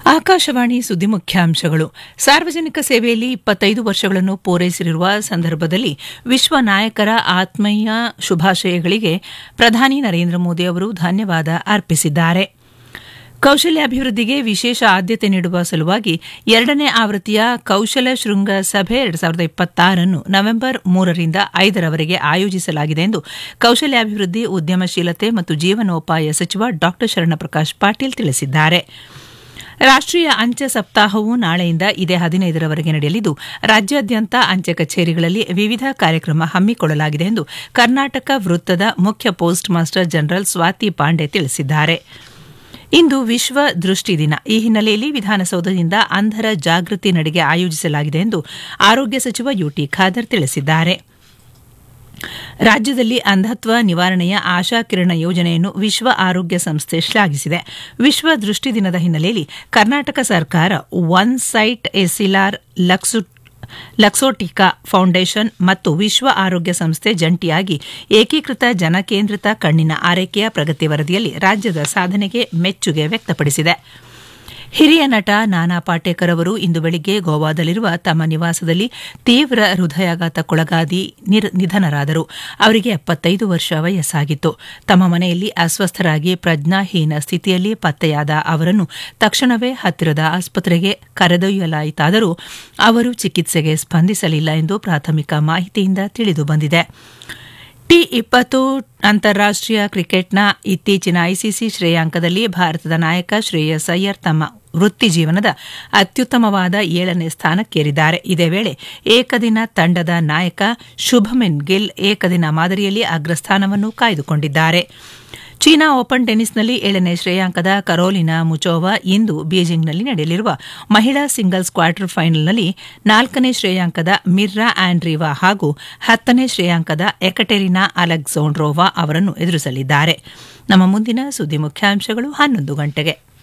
ಆಕಾಶವಾಣಿ ಸುದ್ದಿ ಮುಖ್ಯಾಂಶಗಳು ಸಾರ್ವಜನಿಕ ಸೇವೆಯಲ್ಲಿ ಇಪ್ಪತ್ತೈದು ವರ್ಷಗಳನ್ನು ಪೂರೈಸಿರುವ ಸಂದರ್ಭದಲ್ಲಿ ವಿಶ್ವ ನಾಯಕರ ಆತ್ಮೀಯ ಶುಭಾಶಯಗಳಿಗೆ ಪ್ರಧಾನಿ ನರೇಂದ್ರ ಮೋದಿ ಅವರು ಧನ್ಯವಾದ ಅರ್ಪಿಸಿದ್ದಾರೆ ಕೌಶಲ್ಯಾಭಿವೃದ್ಧಿಗೆ ವಿಶೇಷ ಆದ್ಯತೆ ನೀಡುವ ಸಲುವಾಗಿ ಎರಡನೇ ಆವೃತ್ತಿಯ ಕೌಶಲ ಶೃಂಗ ಸಭೆ ಎರಡು ಸಾವಿರದ ಇಪ್ಪತ್ತಾರನ್ನು ನವೆಂಬರ್ ಮೂರರಿಂದ ಐದರವರೆಗೆ ಆಯೋಜಿಸಲಾಗಿದೆ ಎಂದು ಕೌಶಲ್ಯಾಭಿವೃದ್ಧಿ ಉದ್ಯಮಶೀಲತೆ ಮತ್ತು ಜೀವನೋಪಾಯ ಸಚಿವ ಡಾ ಶರಣಪ್ರಕಾಶ್ ಪಾಟೀಲ್ ತಿಳಿಸಿದ್ದಾರೆ ರಾಷ್ಟೀಯ ಅಂಚೆ ಸಪ್ತಾಹವು ನಾಳೆಯಿಂದ ಇದೇ ಹದಿನೈದರವರೆಗೆ ನಡೆಯಲಿದ್ದು ರಾಜ್ಯಾದ್ಯಂತ ಅಂಚೆ ಕಚೇರಿಗಳಲ್ಲಿ ವಿವಿಧ ಕಾರ್ಯಕ್ರಮ ಹಮ್ಮಿಕೊಳ್ಳಲಾಗಿದೆ ಎಂದು ಕರ್ನಾಟಕ ವೃತ್ತದ ಮುಖ್ಯ postmaster general Swati Pandey ತಿಳಿಸಿದ್ದಾರೆ ಇಂದು ವಿಶ್ವ ದೃಷ್ಟಿ ದಿನ ಈ ಹಿನ್ನೆಲೆಯಲ್ಲಿ ವಿಧಾನಸೌಧದಿಂದ ಅಂಧರ ಜಾಗೃತಿ ನಡಿಗೆ ಆಯೋಜಿಸಲಾಗಿದೆ ಎಂದು ಆರೋಗ್ಯ ಸಚಿವ ಯುಟಿ ಖಾದರ್ ತಿಳಿಸಿದ್ದಾರೆ ರಾಜ್ಯದಲ್ಲಿ ಅಂಧತ್ವ ನಿವಾರಣೆಯ ಆಶಾ ಕಿರಣ ಯೋಜನೆಯನ್ನು ವಿಶ್ವ ಆರೋಗ್ಯ ಸಂಸ್ಥೆ ಶ್ಲಾಘಿಸಿದೆ ವಿಶ್ವ ದೃಷ್ಟಿ ದಿನದ ಹಿನ್ನೆಲೆಯಲ್ಲಿ ಕರ್ನಾಟಕ ಸರ್ಕಾರ ಒನ್ ಸೈಟ್ ಎಸಿಲಾರ್ ಲಕ್ಸು ಲಕ್ಸೋಟಿಕಾ ಫೌಂಡೇಶನ್ ಮತ್ತು ವಿಶ್ವ ಆರೋಗ್ಯ ಸಂಸ್ಥೆ ಜಂಟಿಯಾಗಿ ಏಕೀಕೃತ ಜನಕೇಂದ್ರಿತ ಕಣ್ಣಿನ ಆರೈಕೆಯ ಪ್ರಗತಿ ವರದಿಯಲ್ಲಿ ರಾಜ್ಯದ ಸಾಧನೆಗೆ ಮೆಚ್ಚುಗೆ ವ್ಯಕ್ತಪಡಿಸಿದೆ ಹಿರಿಯ ನಟ ನಾನಾ ಪಾಟೇಕರ್ ಅವರು ಇಂದು ಬೆಳಿಗ್ಗೆ ಗೋವಾದಲ್ಲಿರುವ ತಮ್ಮ ನಿವಾಸದಲ್ಲಿ ತೀವ್ರ ಹೃದಯಾಘಾತಕ್ಕೊಳಗಾದಿ ನಿಧನರಾದರು ಅವರಿಗೆ ಎಪ್ಪತ್ತೈದು ವರ್ಷ ವಯಸ್ಸಾಗಿತ್ತು ತಮ್ಮ ಮನೆಯಲ್ಲಿ ಅಸ್ವಸ್ಥರಾಗಿ ಪ್ರಜ್ಞಾಹೀನ ಸ್ಥಿತಿಯಲ್ಲಿ ಪತ್ತೆಯಾದ ಅವರನ್ನು ತಕ್ಷಣವೇ ಹತ್ತಿರದ ಆಸ್ಪತ್ರೆಗೆ ಕರೆದೊಯ್ಯಲಾಯಿತಾದರೂ ಅವರು ಚಿಕಿತ್ಸೆಗೆ ಸ್ಪಂದಿಸಲಿಲ್ಲ ಎಂದು ಪ್ರಾಥಮಿಕ ಮಾಹಿತಿಯಿಂದ ತಿಳಿದು ಬಂದಿದೆ ಟಿ ಇಪ್ಪತ್ತು ಅಂತಾರಾಷ್ಟೀಯ ಕ್ರಿಕೆಟ್ನ ಇತ್ತೀಚಿನ ಐಸಿಸಿ ಶ್ರೇಯಾಂಕದಲ್ಲಿ ಭಾರತದ ನಾಯಕ ಶ್ರೇಯಸ್ ಅಯ್ಯರ್ ತಮ್ಮ ವೃತ್ತಿ ಜೀವನದ ಅತ್ಯುತ್ತಮವಾದ ಏಳನೇ ಸ್ಥಾನಕ್ಕೇರಿದ್ದಾರೆ ಇದೇ ವೇಳೆ ಏಕದಿನ ತಂಡದ ನಾಯಕ ಶುಭಮೆನ್ ಗಿಲ್ ಏಕದಿನ ಮಾದರಿಯಲ್ಲಿ ಅಗ್ರಸ್ಥಾನವನ್ನು ಕಾಯ್ದುಕೊಂಡಿದ್ದಾರೆ ಚೀನಾ ಓಪನ್ ಟೆನಿಸ್ನಲ್ಲಿ ಏಳನೇ ಶ್ರೇಯಾಂಕದ ಕರೋಲಿನಾ ಮುಚೋವಾ ಇಂದು ಬೀಜಿಂಗ್ನಲ್ಲಿ ನಡೆಯಲಿರುವ ಮಹಿಳಾ ಸಿಂಗಲ್ಸ್ ಕ್ವಾರ್ಟರ್ ಫೈನಲ್ನಲ್ಲಿ ನಾಲ್ಕನೇ ಶ್ರೇಯಾಂಕದ ಮಿರ್ರಾ ಆಂಡ್ರಿವಾ ಹಾಗೂ ಹತ್ತನೇ ಶ್ರೇಯಾಂಕದ ಎಕಟೆರಿನಾ ಅಲೆಕ್ಸಾಂಡ್ರೋವಾ ಅವರನ್ನು ಎದುರಿಸಲಿದ್ದಾರೆ ನಮ್ಮ ಮುಂದಿನ ಸುದ್ದಿ ಮುಖ್ಯಾಂಶಗಳು ಹನ್ನೊಂದು ಗಂಟೆಗೆ